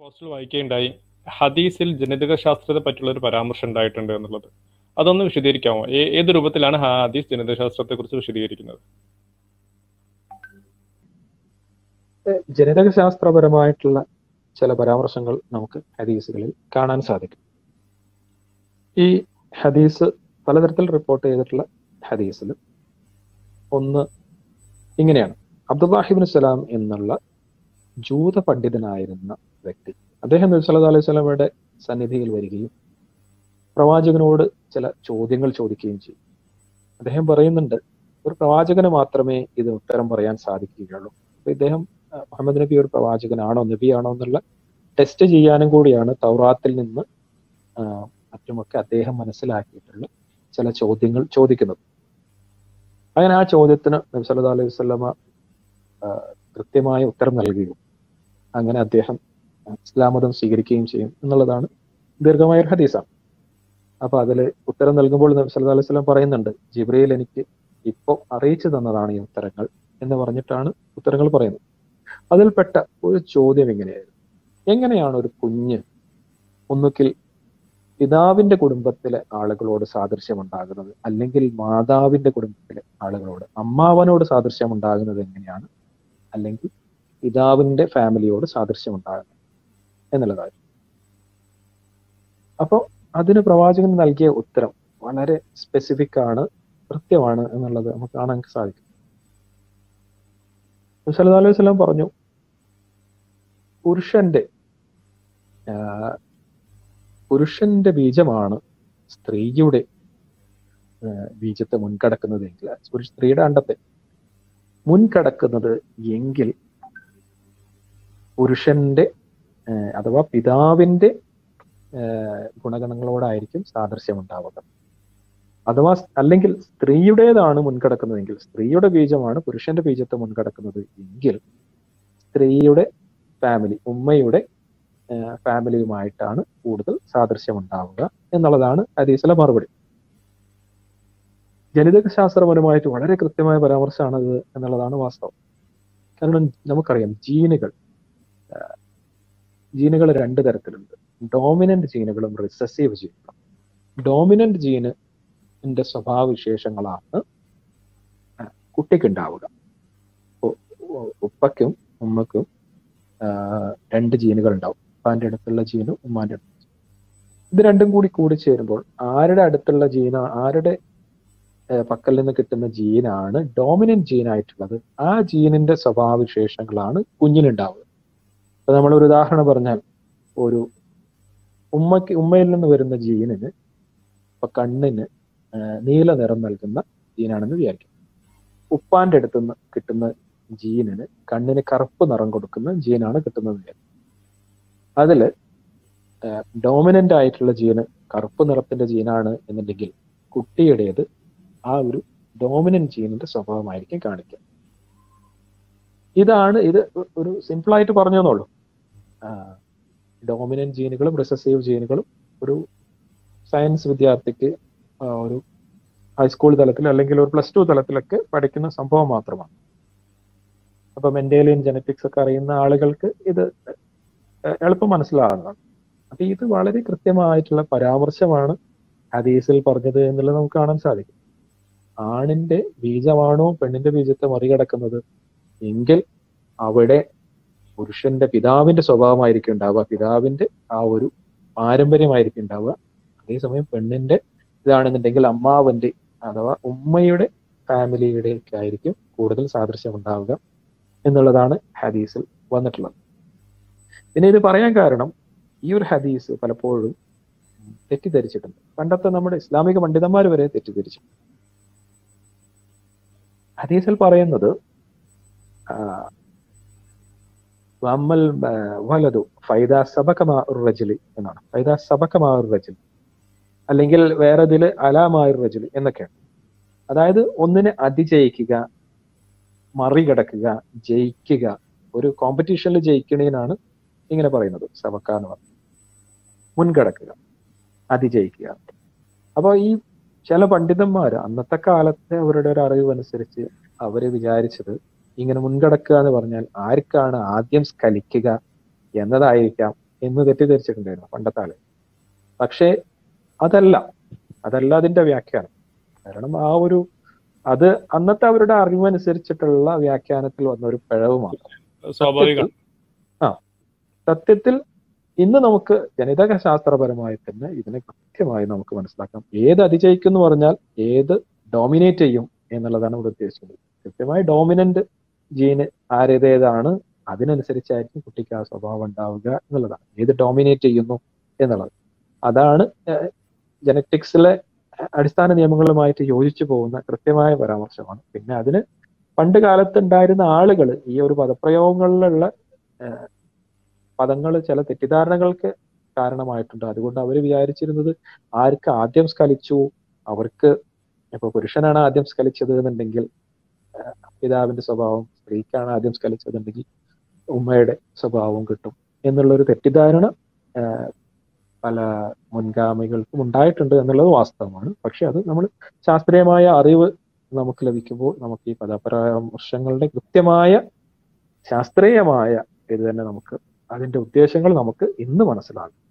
പോസ്റ്റിൽ വായിക്കുകയുണ്ടായി ഹദീസിൽ ജനിതക ശാസ്ത്രത്തെ പറ്റിയുള്ള ഒരു പരാമർശം ഉണ്ടായിട്ടുണ്ട് എന്നുള്ളത് അതൊന്ന് വിശദീകരിക്കാമോ ഏ- ഏത് രൂപത്തിലാണ് ഹദീസ് ജനിതക ശാസ്ത്രത്തെ കുറിച്ച് വിശദീകരിക്കുന്നത് ജനിതകശാസ്ത്രപരമായിട്ടുള്ള ചില പരാമർശങ്ങൾ നമുക്ക് ഹദീസുകളിൽ കാണാൻ സാധിക്കും ഈ ഹദീസ് പലതരത്തിൽ റിപ്പോർട്ട് ചെയ്തിട്ടുള്ള ഹദീസിൽ ഒന്ന് ഇങ്ങനെയാണ് അബ്ദുല്ലാഹിബിൻ സലാം എന്നുള്ള ജൂത പണ്ഡിതനായിരുന്ന വ്യക്തി അദ്ദേഹം നബി സല്ലല്ലാഹു അലൈഹി സ്വലമയുടെ സന്നിധിയിൽ വരികയും പ്രവാചകനോട് ചില ചോദ്യങ്ങൾ ചോദിക്കുകയും ചെയ്യും അദ്ദേഹം പറയുന്നുണ്ട് ഒരു പ്രവാചകന് മാത്രമേ ഇത് ഉത്തരം പറയാൻ സാധിക്കുകയുള്ളൂ അപ്പൊ ഇദ്ദേഹം അഹ് മുഹമ്മദ് നബി ഒരു പ്രവാചകനാണോ നബിയാണോ എന്നുള്ള ടെസ്റ്റ് ചെയ്യാനും കൂടിയാണ് തൗറാത്തിൽ നിന്ന് ആഹ് മറ്റുമൊക്കെ അദ്ദേഹം മനസ്സിലാക്കിയിട്ടുള്ള ചില ചോദ്യങ്ങൾ ചോദിക്കുന്നത് അങ്ങനെ ആ ചോദ്യത്തിന് നബി സല്ലല്ലാഹു അലൈഹി വസല്ലമ ആഹ് കൃത്യമായ ഉത്തരം നൽകുകയും അങ്ങനെ അദ്ദേഹം ഇസ്ലാം മതം സ്വീകരിക്കുകയും ചെയ്യും എന്നുള്ളതാണ് ദീർഘമായ ഒരു ഹദീസാണ് അപ്പൊ അതിൽ ഉത്തരം നൽകുമ്പോൾ നബി സല്ലല്ലാഹു അലൈഹി വസല്ലം പറയുന്നുണ്ട് ജിബ്രീൽ എനിക്ക് ഇപ്പോൾ അറിയിച്ചു തന്നതാണ് ഈ ഉത്തരങ്ങൾ എന്ന് പറഞ്ഞിട്ടാണ് ഉത്തരങ്ങൾ പറയുന്നത് അതിൽപ്പെട്ട ഒരു ചോദ്യം ഇങ്ങനെയായിരുന്നു എങ്ങനെയാണ് ഒരു കുഞ്ഞ് ഒന്നുകിൽ പിതാവിന്റെ കുടുംബത്തിലെ ആളുകളോട് സാദൃശ്യം ഉണ്ടാകുന്നത് അല്ലെങ്കിൽ മാതാവിന്റെ കുടുംബത്തിലെ ആളുകളോട് അമ്മാവനോട് സാദൃശ്യം ഉണ്ടാകുന്നത് എങ്ങനെയാണ് അല്ലെങ്കിൽ പിതാവിന്റെ ഫാമിലിയോട് സാദൃശ്യം ഉണ്ടാകുന്നത് എന്നുള്ളതായിരുന്നു അപ്പോൾ അതിന് പ്രവാചകൻ നൽകിയ ഉത്തരം വളരെ സ്പെസിഫിക് ആണ് കൃത്യമാണ് എന്നുള്ളത് നമുക്ക് കാണാൻ സാധിക്കും സല്ലല്ലാഹു അലൈഹി വസല്ലം പറഞ്ഞു പുരുഷന്റെ ആ, പുരുഷന്റെ ബീജമാണ് സ്ത്രീയുടെ ആ, ബീജത്തെ മുൻകടക്കുന്നതെങ്കിൽ ഒരു സ്ത്രീയുടെ അണ്ടത്തെ മുൻകടക്കുന്നത് എങ്കിൽ പുരുഷന്റെ ആ, അഥവാ പിതാവിന്റെ ആ, ഗുണഗണങ്ങളോടായിരിക്കും സാദൃശ്യം ഉണ്ടാവുക അഥവാ അല്ലെങ്കിൽ സ്ത്രീയുടേതാണ് മുൻകടക്കുന്നതെങ്കിൽ സ്ത്രീയുടെ ബീജമാണ് പുരുഷന്റെ ബീജത്തെ മുൻകടക്കുന്നത് എങ്കിൽ സ്ത്രീയുടെ ഫാമിലി ഉമ്മയുടെ ഫാമിലിയുമായിട്ടാണ് കൂടുതൽ സാദൃശ്യം ഉണ്ടാവുക എന്നുള്ളതാണ് ഹദീസിലെ മറുപടി ജനിതക ശാസ്ത്രപരമായിട്ട് വളരെ കൃത്യമായ പരാമർശമാണ് ഇത് എന്നുള്ളതാണ് വാസ്തവം കാരണം നമുക്കറിയാം ജീനുകൾ ജീനുകൾ രണ്ട് തരത്തിലുണ്ട് ഡോമിനന്റ് ജീനുകളും റിസസീവ് ജീനുകളും ഡോമിനന്റ് ജീന് ന്റെ സ്വഭാവവിശേഷങ്ങളാണ് കുട്ടിക്ക് ഉണ്ടാവുക ഉ- ഉ- ഉപ്പയ്ക്കും ഉമ്മയ്ക്കും ആ, രണ്ട് ജീനുകൾ ഉണ്ടാവും ഉപ്പാന്റെ അടുത്തുള്ള ജീനും ഉമ്മാന്റെ അടുത്തുള്ള ജീനും. ഇത് രണ്ടും കൂടി കൂടി ചേരുമ്പോൾ ആരുടെ അടുത്തുള്ള ജീന ആരുടെ ഏർ പക്കൽ നിന്ന് കിട്ടുന്ന ജീനാണ് ഡോമിനന്റ് ജീനായിട്ടുള്ളത് ആ ജീനിന്റെ സ്വഭാവവിശേഷങ്ങളാണ് കുഞ്ഞിനുണ്ടാവുക ഇപ്പൊ നമ്മൾ ഒരു ഉദാഹരണം പറഞ്ഞാൽ ഒരു ഉമ്മയ്ക്ക് ഉമ്മയിൽ നിന്ന് വരുന്ന ജീനിന് ഇപ്പൊ കണ്ണിന് ആ, നീല നിറം നൽകുന്ന ജീനാണെന്ന് വിചാരിക്കും ഉപ്പാന്റെ അടുത്ത് നിന്ന് കിട്ടുന്ന ജീനിന് കണ്ണിന് കറുപ്പ് നിറം കൊടുക്കുന്ന ജീനാണ് കിട്ടുന്നത് വിചാരിക്കും അതില് ഡോമിനന്റ് ആയിട്ടുള്ള ജീന് കറുപ്പ് നിറത്തിന്റെ ജീനാണ് എന്നുണ്ടെങ്കിൽ കുട്ടിയുടേത് ആ ഒരു ഡോമിനന്റ് ജീനിന്റെ സ്വഭാവമായിരിക്കും കാണിക്കുക ഇതാണ് ഇത് ഒ- ഒരു സിമ്പിൾ ആയിട്ട് പറഞ്ഞു എന്നുള്ളൂ ഡോമിനന്റ് ജീനുകളും റിസസീവ് ജീനുകളും ഒരു സയൻസ് വിദ്യാർത്ഥിക്ക് ആ, ഒരു ഹൈസ്കൂൾ തലത്തിൽ അല്ലെങ്കിൽ ഒരു പ്ലസ് ടു തലത്തിലൊക്കെ പഠിക്കുന്ന സംഭവം മാത്രമാണ് അപ്പൊ മെന്റേലിയൻ ജനറ്റിക്സ് ഒക്കെ അറിയുന്ന ആളുകൾക്ക് ഇത് എ- എളുപ്പം മനസ്സിലാകുന്നതാണ് അപ്പൊ ഇത് വളരെ കൃത്യമായിട്ടുള്ള പരാമർശമാണ് ഹദീസിൽ പറഞ്ഞത് എന്നുള്ളത് നമുക്ക് കാണാൻ സാധിക്കും ആണിന്റെ ബീജമാണോ പെണ്ണിന്റെ ബീജത്തെ മറികടക്കുന്നത് എങ്കിൽ അവിടെ പുരുഷന്റെ പിതാവിന്റെ സ്വഭാവമായിരിക്കും ഉണ്ടാവുക പിതാവിന്റെ ആ ഒരു പാരമ്പര്യമായിരിക്കും ഉണ്ടാവുക അതേസമയം പെണ്ണിന്റെ ഇതാണെന്നുണ്ടെങ്കിൽ അമ്മാവന്റെ അഥവാ ഉമ്മയുടെ ഫാമിലിയുടെ ഒക്കെ ആയിരിക്കും കൂടുതൽ സാദൃശ്യം ഉണ്ടാവുക എന്നുള്ളതാണ് ഹദീസിൽ വന്നിട്ടുള്ളത് പിന്നെ ഇത് പറയാൻ കാരണം ഈ ഒരു ഹദീസ് പലപ്പോഴും തെറ്റിദ്ധരിച്ചിട്ടുണ്ട് പണ്ടത്തെ നമ്മുടെ ഇസ്ലാമിക പണ്ഡിതന്മാർ വരെ തെറ്റിദ്ധരിച്ചു ഹദീസിൽ പറയുന്നത് ആ, വമ്മൽ ആ, വലതു ഫൈദ സബകമാ റജലി എന്നാണ് ഫൈദ സബകമാ റജലി അല്ലെങ്കിൽ വേറെ ഇതില് അലാമായ റജലി എന്നൊക്കെയാണ് അതായത് ഒന്നിനെ അതിജയിക്കുക മറികടക്കുക ജയിക്കുക ഒരു കോമ്പറ്റീഷനിൽ ജയിക്കണേനാണ് ഇങ്ങനെ പറയുന്നത് സബക്ക എന്ന് പറയുന്നത് മുൻകടക്കുക അതിജയിക്കുക അപ്പോൾ ഈ ചില പണ്ഡിതന്മാർ അന്നത്തെ കാലത്തെ അവരുടെ ഒരു അറിവ് അനുസരിച്ച് അവര് വിചാരിച്ചത് ഇങ്ങനെ മുൻകടക്കുക എന്ന് പറഞ്ഞാൽ ആർക്കാണ് ആദ്യം സ്കലിക്കുക എന്നതായിരിക്കാം എന്ന് തെറ്റിദ്ധരിച്ചിട്ടുണ്ടായിരുന്നു പണ്ടത്തെ ആള് പക്ഷേ അതല്ല അതല്ല അതിന്റെ വ്യാഖ്യാനം കാരണം ആ ഒരു അത് അന്നത്തെ അവരുടെ അറിവനുസരിച്ചിട്ടുള്ള വ്യാഖ്യാനത്തിൽ വന്ന ഒരു പിഴവ് മാത്രം സ്വാഭാവിക ആ സത്യത്തിൽ ഇന്ന് നമുക്ക് ജനിതക ശാസ്ത്രപരമായി തന്നെ ഇതിനെ കൃത്യമായി നമുക്ക് മനസ്സിലാക്കാം ഏത് അതിജയിക്കും എന്ന് പറഞ്ഞാൽ ഏത് ഡോമിനേറ്റ് ചെയ്യും എന്നുള്ളതാണ് ഇവിടെ ഉദ്ദേശിക്കുന്നത് കൃത്യമായി ഡോമിനന്റ് ജീന് ആരേതേതാണ് അതിനനുസരിച്ചായിരിക്കും കുട്ടിക്ക് ആ സ്വഭാവം ഉണ്ടാവുക എന്നുള്ളതാണ് ഏത് ഡോമിനേറ്റ് ചെയ്യുന്നു എന്നുള്ളത് അതാണ് ജനറ്റിക്സിലെ അടിസ്ഥാന നിയമങ്ങളുമായിട്ട് യോജിച്ചു പോകുന്ന കൃത്യമായ പരാമർശമാണ് പിന്നെ അതിന് പണ്ട് കാലത്ത് ഉണ്ടായിരുന്ന ആളുകൾ ഈ ഒരു പദപ്രയോഗങ്ങളിലുള്ള പദങ്ങൾ ചില തെറ്റിദ്ധാരണകൾക്ക് കാരണമായിട്ടുണ്ട് അതുകൊണ്ട് അവർ വിചാരിച്ചിരുന്നത് ആർക്ക് ആദ്യം സ്കലിച്ചു അവർക്ക് ഇപ്പൊ പുരുഷനാണ് ആദ്യം സ്കലിച്ചത് എന്നുണ്ടെങ്കിൽ പിതാവിന്റെ സ്വഭാവം സ്ത്രീക്കാണ് ആദ്യം സ്കലിച്ചതെന്നുണ്ടെങ്കിൽ ഉമ്മയുടെ സ്വഭാവവും കിട്ടും എന്നുള്ളൊരു തെറ്റിദ്ധാരണ പല മുൻഗാമികൾക്കും ഉണ്ടായിട്ടുണ്ട് എന്നുള്ളത് വാസ്തവമാണ് പക്ഷെ അത് നമ്മൾ ശാസ്ത്രീയമായ അറിവ് നമുക്ക് ലഭിക്കുമ്പോൾ നമുക്ക് ഈ പദപരാമർശങ്ങളുടെ കൃത്യമായ ശാസ്ത്രീയമായ ഇത് തന്നെ നമുക്ക് അതിന്റെ ഉദ്ദേശങ്ങൾ നമുക്ക് ഇന്ന് മനസ്സിലാകും